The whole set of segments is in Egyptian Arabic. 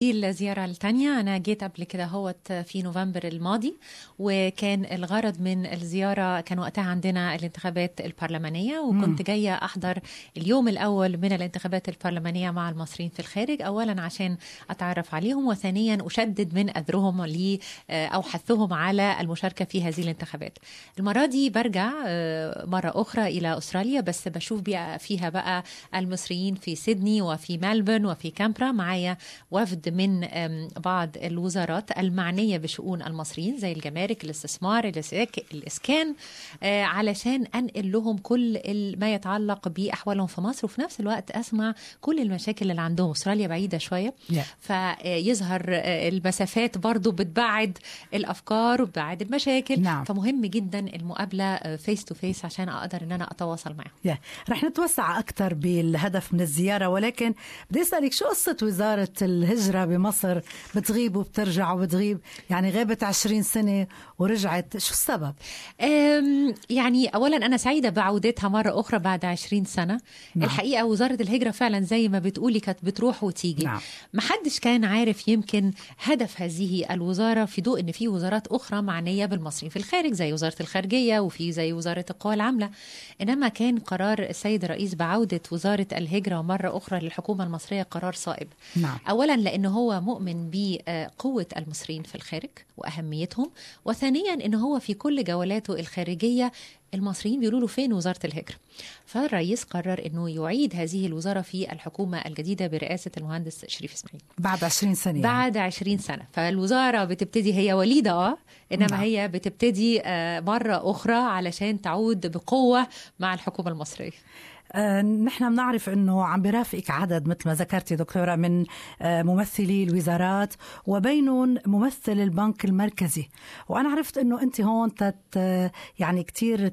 الزيارة الثانية أنا جيت قبل كده هوت في نوفمبر الماضي وكان الغرض من الزيارة كان وقتها عندنا الانتخابات البرلمانية وكنت جاية أحضر اليوم الأول من الانتخابات البرلمانية مع المصريين في الخارج أولا عشان أتعرف عليهم وثانيا أشدد من أذرهم لي أو حثهم على المشاركة في هذه الانتخابات المرة دي برجع مرة أخرى إلى أستراليا بس بشوف بقى فيها بقى المصريين في سيدني وفي ملبورن وفي كامبرا معايا وفد من بعض الوزارات المعنيه بشؤون المصريين زي الجمارك الاستثمار الاسكان علشان انقل لهم كل ما يتعلق باحوالهم في مصر وفي نفس الوقت اسمع كل المشاكل اللي عندهم استراليا بعيده شويه Yeah. فيظهر المسافات برضو بتبعد الافكار وبتبعد المشاكل نعم. فمهم جدا المقابله فيس تو فيس عشان اقدر ان انا اتواصل معاهم يا رح نتوسع أكثر بالهدف من الزيارة ولكن بدي أسألك شو قصة وزارة الهجرة بمصر بتغيب وبترجع وبتغيب يعني غابت 20 سنة ورجعت شو السبب؟ أم، يعني اولا انا سعيده بعودتها مره اخرى بعد 20 سنه نعم. الحقيقه وزاره الهجره فعلا زي ما بتقولي كانت بتروح وتيجي نعم. محدش كان عارف يمكن هدف هذه الوزاره في ضوء ان في وزارات اخرى معنيه بالمصريين في الخارج زي وزاره الخارجيه وفي زي وزاره القوى العامله انما كان قرار السيد الرئيس بعوده وزاره الهجره مره اخرى للحكومه المصريه قرار صائب نعم. اولا لانه هو مؤمن بقوه المصريين في الخارج واهميتهم وثانيا ان هو في كل جولاته الخارجيه المصريين بيقولوا له فين وزاره الهجره فالرئيس قرر انه يعيد هذه الوزاره في الحكومه الجديده برئاسه المهندس شريف اسماعيل بعد 20 سنة يعني. بعد 20 سنة فالوزارة بتبتدي هي وليدة اه إنما نعم. هي بتبتدي آه، مرة أخرى علشان تعود بقوة مع الحكومة المصرية آه، نحن بنعرف انه عم برافقك عدد مثل ما ذكرتي دكتوره من آه، ممثلي الوزارات وبينهم ممثل البنك المركزي وانا عرفت انه انت هون تت يعني كثير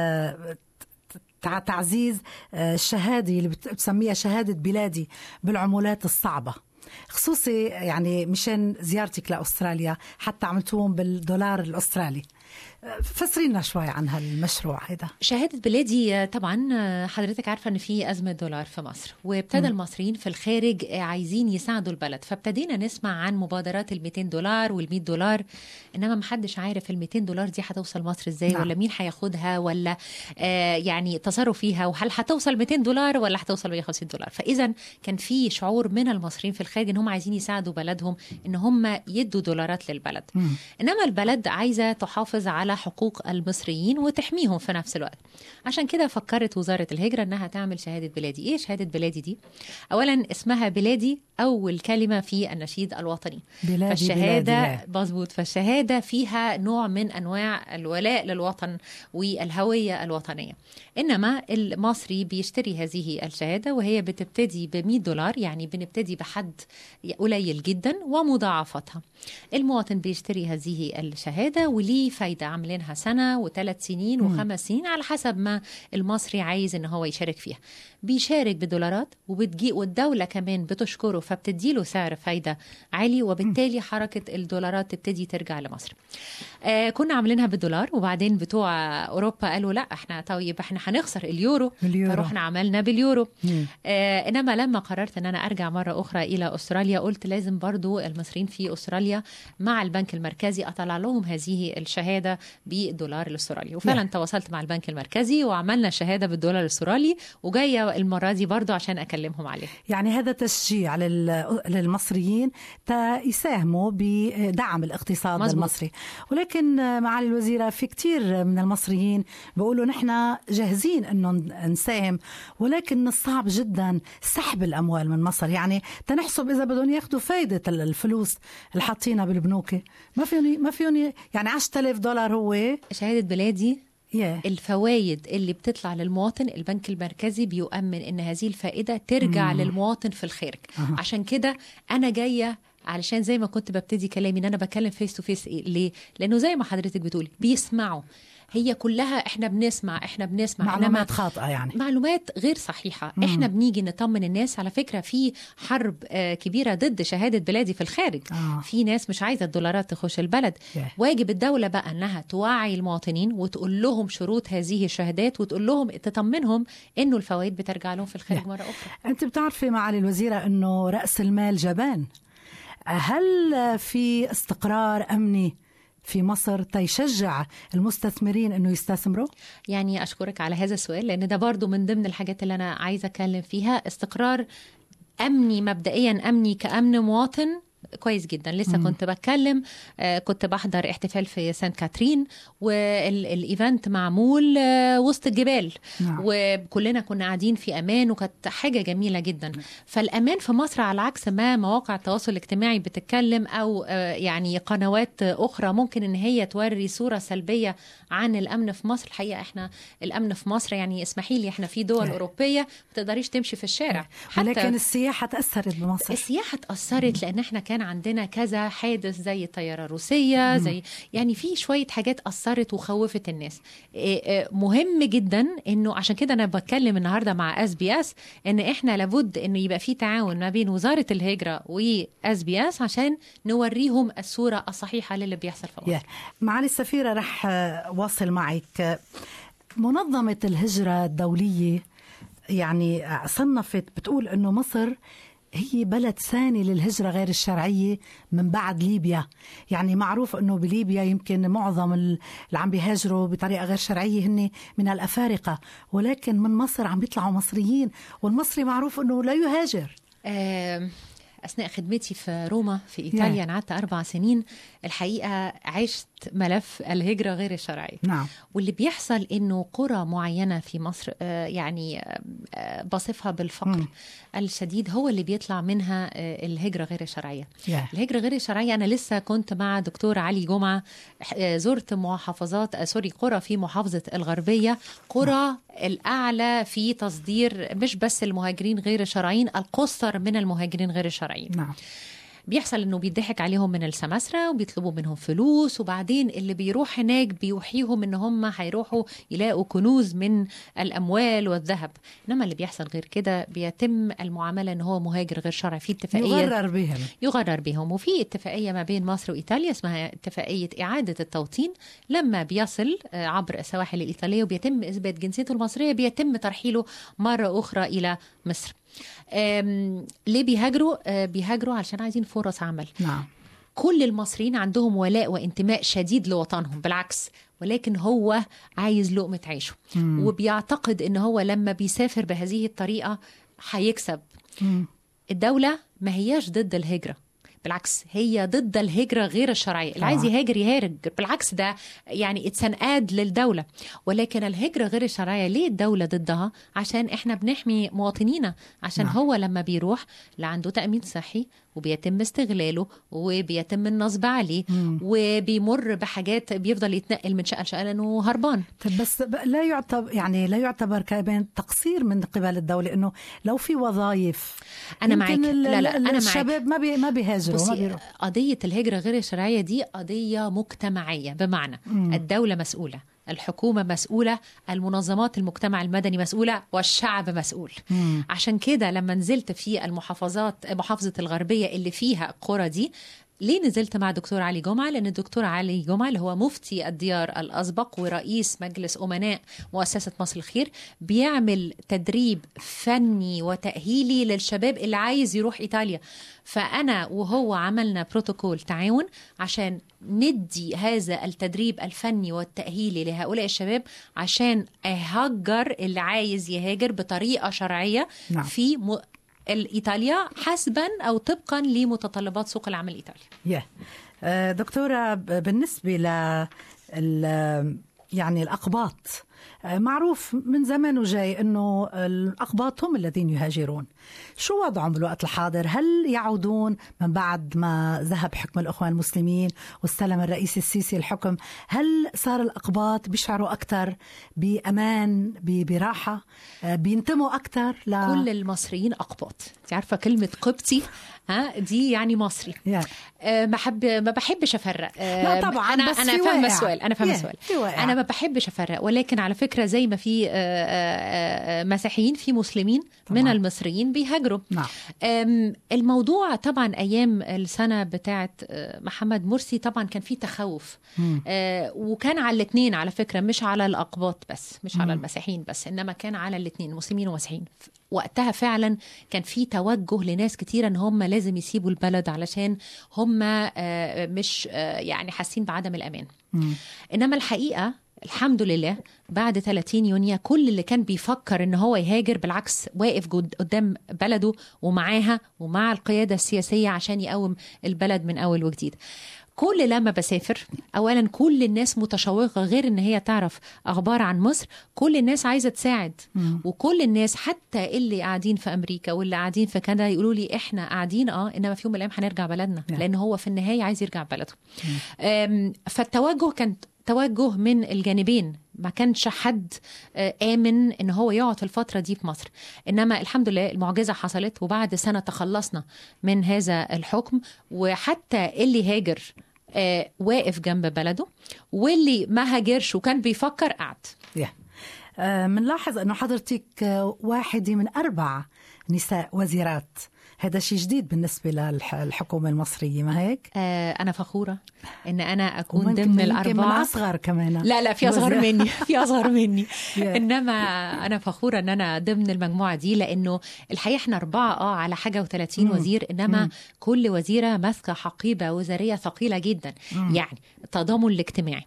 تعزيز آه، الشهاده اللي بت- بتسميها شهاده بلادي بالعملات الصعبه خصوصي يعني مشان زيارتك لاستراليا حتى عملتوهم بالدولار الاسترالي آه، فسري لنا شوي عن هالمشروع هذا شهادة بلادي آه، طبعا آه، حضرتك عارفة ان في أزمة دولار في مصر وابتدى المصريين في الخارج آه، عايزين يساعدوا البلد فابتدينا نسمع عن مبادرات ال 200 دولار وال 100 دولار انما محدش عارف ال 200 دولار دي هتوصل مصر ازاي نعم. ولا مين هياخدها ولا آه يعني تصرف فيها وهل هتوصل 200 دولار ولا هتوصل 150 دولار فاذا كان في شعور من المصريين في الخارج ان هم عايزين يساعدوا بلدهم ان هم يدوا دولارات للبلد مم. انما البلد عايزه تحافظ على حقوق المصريين وتحميهم في نفس الوقت عشان كده فكرت وزاره الهجره انها تعمل شهاده بلادي ايه شهاده بلادي دي اولا اسمها بلادي اول كلمه في النشيد الوطني بلادي فالشهاده بلادي. مظبوط فالشهاده فيها نوع من انواع الولاء للوطن والهويه الوطنيه انما المصري بيشتري هذه الشهاده وهي بتبتدي ب 100 دولار يعني بنبتدي بحد قليل جدا ومضاعفتها المواطن بيشتري هذه الشهاده وليه فايده عاملينها سنه وثلاث سنين وخمس سنين على حسب ما المصري عايز ان هو يشارك فيها بيشارك بدولارات وبتجي والدوله كمان بتشكره فبتديله سعر فايده عالي وبالتالي حركه الدولارات تبتدي ترجع لمصر آه كنا عاملينها بالدولار وبعدين بتوع اوروبا قالوا لا احنا طيب احنا هنخسر اليورو اليورو. فروحنا عملنا باليورو مم. آه انما لما قررت ان انا ارجع مره اخرى الى استراليا قلت لازم برضو المصريين في استراليا مع البنك المركزي اطلع لهم هذه الشهاده بالدولار الاسترالي وفعلا نعم. تواصلت مع البنك المركزي وعملنا شهاده بالدولار الاسترالي وجايه المره دي برضو عشان اكلمهم عليها يعني هذا تشجيع لل- للمصريين تا يساهموا بدعم الاقتصاد مزبوط. المصري ولكن معالي الوزيرة في كتير من المصريين بيقولوا نحن جاهزين انه نساهم ولكن من الصعب جدا سحب الاموال من مصر يعني تنحسب اذا بدهم ياخذوا فايدة الفلوس اللي حاطينها بالبنوك ما فيهم ما فيهم يعني 10000 دولار هو شهاده بلادي يا الفوائد اللي بتطلع للمواطن البنك المركزي بيؤمن ان هذه الفائده ترجع مم. للمواطن في الخارج أها. عشان كده انا جايه علشان زي ما كنت ببتدي كلامي ان انا بتكلم فيس تو فيس ليه لانه زي ما حضرتك بتقولي بيسمعوا هي كلها احنا بنسمع احنا بنسمع معلومات خاطئة يعني معلومات غير صحيحة مم. احنا بنيجي نطمن الناس على فكرة في حرب آه، كبيرة ضد شهادة بلادي في الخارج آه. في ناس مش عايزة الدولارات تخش البلد Yeah. واجب الدولة بقى انها توعي المواطنين وتقول لهم شروط هذه الشهادات وتقول لهم تطمنهم انه الفوائد بترجع لهم في الخارج Yeah. مرة اخرى انت بتعرفي معالي الوزيره انه راس المال جبان هل في استقرار امني في مصر تيشجع المستثمرين انه يستثمروا؟ يعني اشكرك على هذا السؤال لان ده برضو من ضمن الحاجات اللي انا عايزه اتكلم فيها استقرار امني مبدئيا امني كامن مواطن كويس جدا لسه مم. كنت بتكلم آه كنت بحضر احتفال في سانت كاترين والايفنت معمول آه وسط الجبال نعم. وكلنا كنا قاعدين في امان وكانت حاجه جميله جدا نعم. فالامان في مصر على عكس ما مواقع التواصل الاجتماعي بتتكلم او آه يعني قنوات اخرى ممكن ان هي توري صوره سلبيه عن الامن في مصر الحقيقه احنا الامن في مصر يعني اسمحي لي احنا في دول نعم. اوروبيه ما تقدريش تمشي في الشارع حتى ولكن السياحه تاثرت بمصر السياحه تاثرت لان احنا كان عندنا كذا حادث زي الطياره الروسيه زي يعني في شويه حاجات اثرت وخوفت الناس مهم جدا انه عشان كده انا بتكلم النهارده مع اس بي اس ان احنا لابد انه يبقى في تعاون ما بين وزاره الهجره واس بي اس عشان نوريهم الصوره الصحيحه للي بيحصل في مصر معالي السفيره رح واصل معك منظمه الهجره الدوليه يعني صنفت بتقول انه مصر هي بلد ثاني للهجرة غير الشرعية من بعد ليبيا يعني معروف أنه بليبيا يمكن معظم اللي عم بيهاجروا بطريقة غير شرعية هن من الأفارقة ولكن من مصر عم بيطلعوا مصريين والمصري معروف أنه لا يهاجر اثناء خدمتي في روما في ايطاليا انا قعدت اربع سنين الحقيقه عشت ملف الهجره غير الشرعيه نعم. واللي بيحصل انه قرى معينه في مصر يعني بصفها بالفقر م. الشديد هو اللي بيطلع منها الهجره غير الشرعيه yeah. الهجره غير الشرعيه انا لسه كنت مع دكتور علي جمعه زرت محافظات سوري قرى في محافظه الغربيه قرى نعم. الاعلى في تصدير مش بس المهاجرين غير الشرعيين القصر من المهاجرين غير الشرعيين نعم. بيحصل انه بيضحك عليهم من السماسره وبيطلبوا منهم فلوس وبعدين اللي بيروح هناك بيوحيهم ان هم هيروحوا يلاقوا كنوز من الاموال والذهب انما اللي بيحصل غير كده بيتم المعامله ان هو مهاجر غير شرعي في اتفاقيه يغرر بهم يغرر بهم وفي اتفاقيه ما بين مصر وايطاليا اسمها اتفاقيه اعاده التوطين لما بيصل عبر السواحل الايطاليه وبيتم اثبات جنسيته المصريه بيتم ترحيله مره اخرى الى مصر ليه بيهاجروا بيهاجروا علشان عايزين فرص عمل نعم. كل المصريين عندهم ولاء وانتماء شديد لوطنهم بالعكس ولكن هو عايز لقمة عيشه مم. وبيعتقد ان هو لما بيسافر بهذه الطريقة هيكسب مم. الدولة ما هياش ضد الهجرة بالعكس هي ضد الهجرة غير الشرعية اللي عايز يهاجر يهاجر بالعكس ده يعني اتسن اد للدولة ولكن الهجرة غير الشرعية ليه الدولة ضدها عشان احنا بنحمي مواطنينا عشان نعم. هو لما بيروح لا عنده تأمين صحي وبيتم استغلاله وبيتم النصب عليه مم. وبيمر بحاجات بيفضل يتنقل من شقه لشقه لانه هربان طب بس لا يعتبر يعني لا يعتبر كمان تقصير من قبل الدوله انه لو في وظائف انا معاك لا لا انا معاك الشباب ما بي ما بيهاجروا ما بيروح قضيه الهجره غير الشرعيه دي قضيه مجتمعيه بمعنى مم. الدوله مسؤوله الحكومة مسؤولة المنظمات المجتمع المدني مسؤولة والشعب مسؤول مم. عشان كده لما نزلت في المحافظات محافظة الغربية اللي فيها القرى دي ليه نزلت مع دكتور علي جمعة؟ لأن الدكتور علي جمعة اللي هو مفتي الديار الأسبق ورئيس مجلس أمناء مؤسسة مصر الخير بيعمل تدريب فني وتأهيلي للشباب اللي عايز يروح إيطاليا فأنا وهو عملنا بروتوكول تعاون عشان ندي هذا التدريب الفني والتأهيلي لهؤلاء الشباب عشان أهجر اللي عايز يهاجر بطريقة شرعية نعم. في م... الايطاليا حسبا او طبقا لمتطلبات سوق العمل الايطالي. yeah. دكتوره بالنسبه ل يعني الاقباط معروف من زمان وجاي انه الاقباط هم الذين يهاجرون شو وضعهم بالوقت الحاضر هل يعودون من بعد ما ذهب حكم الاخوان المسلمين واستلم الرئيس السيسي الحكم هل صار الاقباط بيشعروا اكثر بامان براحه بينتموا اكثر ل... كل المصريين اقباط انت عارفه كلمه قبطي ها دي يعني مصري yeah. أه ما حب ما بحبش افرق أه لا طبعا انا بس انا فاهمه السؤال انا فاهمه السؤال yeah. انا ما بحبش افرق ولكن على على فكره زي ما في آه، آه، آه، مسيحيين في مسلمين طبعاً. من المصريين بيهاجروا نعم أم، الموضوع طبعا ايام السنه بتاعه آه، محمد مرسي طبعا كان في تخوف مم. آه، وكان على الاثنين على فكره مش على الاقباط بس مش على مم. المسيحيين بس انما كان على الاثنين مسلمين ومسيحيين ف- وقتها فعلا كان في توجه لناس كتيره ان هم لازم يسيبوا البلد علشان هم آه، مش آه، يعني حاسين بعدم الامان مم. انما الحقيقه الحمد لله بعد 30 يونيو كل اللي كان بيفكر ان هو يهاجر بالعكس واقف جد- قدام بلده ومعاها ومع القياده السياسيه عشان يقوم البلد من اول وجديد كل لما بسافر اولا كل الناس متشوقه غير ان هي تعرف اخبار عن مصر كل الناس عايزه تساعد مم. وكل الناس حتى اللي قاعدين في امريكا واللي قاعدين في كندا يقولوا لي احنا قاعدين اه انما في يوم من الايام هنرجع بلدنا نعم. لان هو في النهايه عايز يرجع بلده أم، فالتوجه كان توجه من الجانبين ما كانش حد آه، آمن إن هو يقعد في الفترة دي في مصر إنما الحمد لله المعجزة حصلت وبعد سنة تخلصنا من هذا الحكم وحتى اللي هاجر آه، واقف جنب بلده واللي ما هاجرش وكان بيفكر قعد يا آه، منلاحظ انه حضرتك آه، واحده من اربع نساء وزيرات هذا شيء جديد بالنسبه للحكومه المصريه ما هيك؟ آه، أنا فخورة إن أنا أكون وممكن- ضمن يمكن من الأربعة اصغر كمان لا لا في اصغر وزير- مني في اصغر مني Yeah. انما انا فخوره ان انا ضمن المجموعه دي لانه الحقيقه احنا اربعه اه على حاجه و30 مم. وزير انما مم. كل وزيره ماسكه حقيبه وزاريه ثقيله جدا مم. يعني التضامن الاجتماعي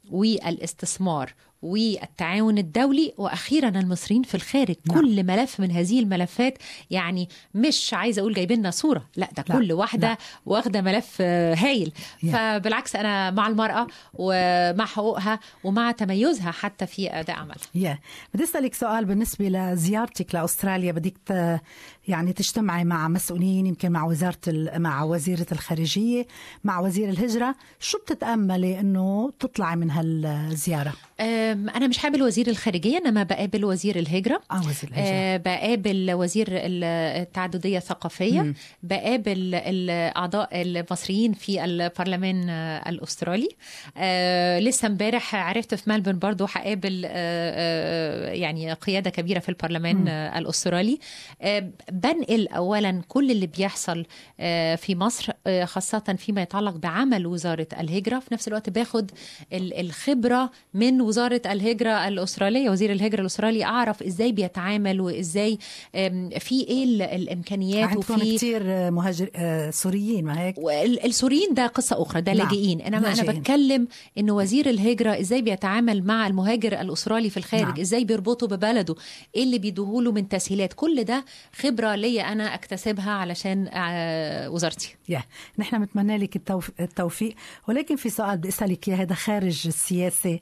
والاستثمار والتعاون الدولي واخيرا المصريين في الخارج نعم. كل ملف من هذه الملفات يعني مش عايزه اقول جايبين لنا صوره لا ده لا، كل واحده لا. واخده ملف آه، هايل يا. فبالعكس انا مع المراه ومع حقوقها ومع تميزها حتى في اداء عملها يا بدي اسالك سؤال بالنسبه لزيارتك لاستراليا بدك ت... يعني تجتمعي مع مسؤولين يمكن مع وزاره ال... مع وزيره الخارجيه مع وزير الهجره شو بتتاملي انه تطلعي من هالزياره أم، انا مش هقابل وزير الخارجيه انما بقابل وزير الهجره اه وزير الهجره أه بقابل وزير ال- التعدديه الثقافيه مم. بقابل الاعضاء المصريين في البرلمان آه، الاسترالي أه لسه امبارح عرفت في ملبورن برضو هقابل أه أه يعني قياده كبيره في البرلمان مم. آه، الاسترالي أه بنقل اولا كل اللي بيحصل آه، في مصر آه، خاصه فيما يتعلق بعمل وزاره الهجره في نفس الوقت باخد ال- الخبره من وزاره الهجره الاستراليه وزير الهجره الاسترالي اعرف ازاي بيتعامل وازاي آم، في ايه ال- الامكانيات عندكم وفي كثير مهاجر آه، سوريين ما هيك وال- السوريين ده قصة أخرى ده نعم، لاجئين إنما أنا لاجئين. بتكلم إنه وزير الهجرة إزاي بيتعامل مع المهاجر الأسترالي في الخارج نعم. إزاي بيربطه ببلده إيه اللي بيدوهوله من تسهيلات كل ده خبرة ليا أنا أكتسبها علشان آه، وزارتي يا نحن بنتمنى لك التوف... التوفيق ولكن في سؤال بدي اسالك اياه هذا خارج السياسه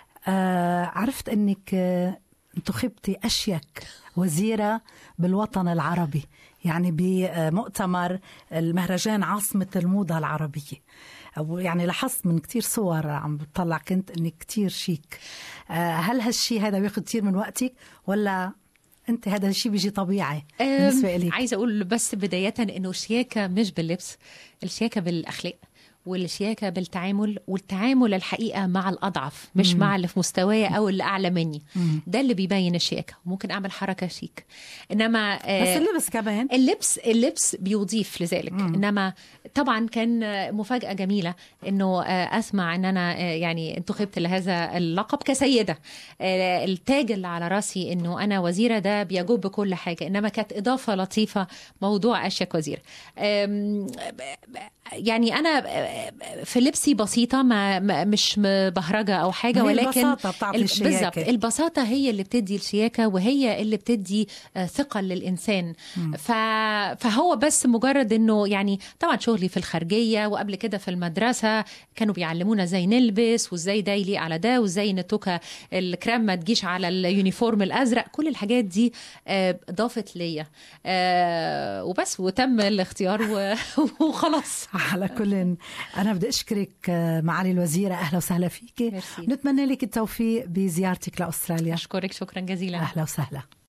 آه عرفت انك آه انتخبتي اشيك وزيره بالوطن العربي يعني بمؤتمر المهرجان عاصمه الموضه العربيه أو يعني لاحظت من كتير صور عم بطلع كنت انك كتير شيك آه هل هالشي هذا بياخذ كتير من وقتك ولا انت هذا الشيء بيجي طبيعي بالنسبه أم، لك عايزه اقول بس بدايه انه الشياكه مش باللبس الشياكه بالاخلاق والشياكه بالتعامل والتعامل الحقيقه مع الاضعف مش مم. مع اللي في مستوايا او اللي اعلى مني مم. ده اللي بيبين الشياكه ممكن اعمل حركه شيك انما آه، بس اللبس كمان اللبس اللبس بيضيف لذلك مم. انما طبعا كان مفاجاه جميله انه آه، اسمع ان انا آه، يعني انتخبت لهذا اللقب كسيده آه، التاج اللي على راسي انه انا وزيره ده بيجوب بكل حاجه انما كانت اضافه لطيفه موضوع اشيك وزير آم، يعني انا في لبسي بسيطه ما ما- مش مبهرجه او حاجه ما هي ولكن البساطة بتعطي ال- الشياكة. بالظبط البساطه هي اللي بتدي الشياكه وهي اللي بتدي آه، ثقه للانسان ف... فهو بس مجرد انه يعني طبعا شغلي في الخارجيه وقبل كده في المدرسه كانوا بيعلمونا ازاي نلبس وازاي ده يليق على ده وازاي ان التوكه الكرام ما تجيش على اليونيفورم الازرق كل الحاجات دي آه، ضافت ليا آه، وبس وتم الاختيار و... وخلاص على كل انا بدي اشكرك آه، معالي الوزيره اهلا وسهلا فيك ميرسي. نتمنى لك التوفيق بزيارتك لاستراليا اشكرك شكرا جزيلا اهلا وسهلا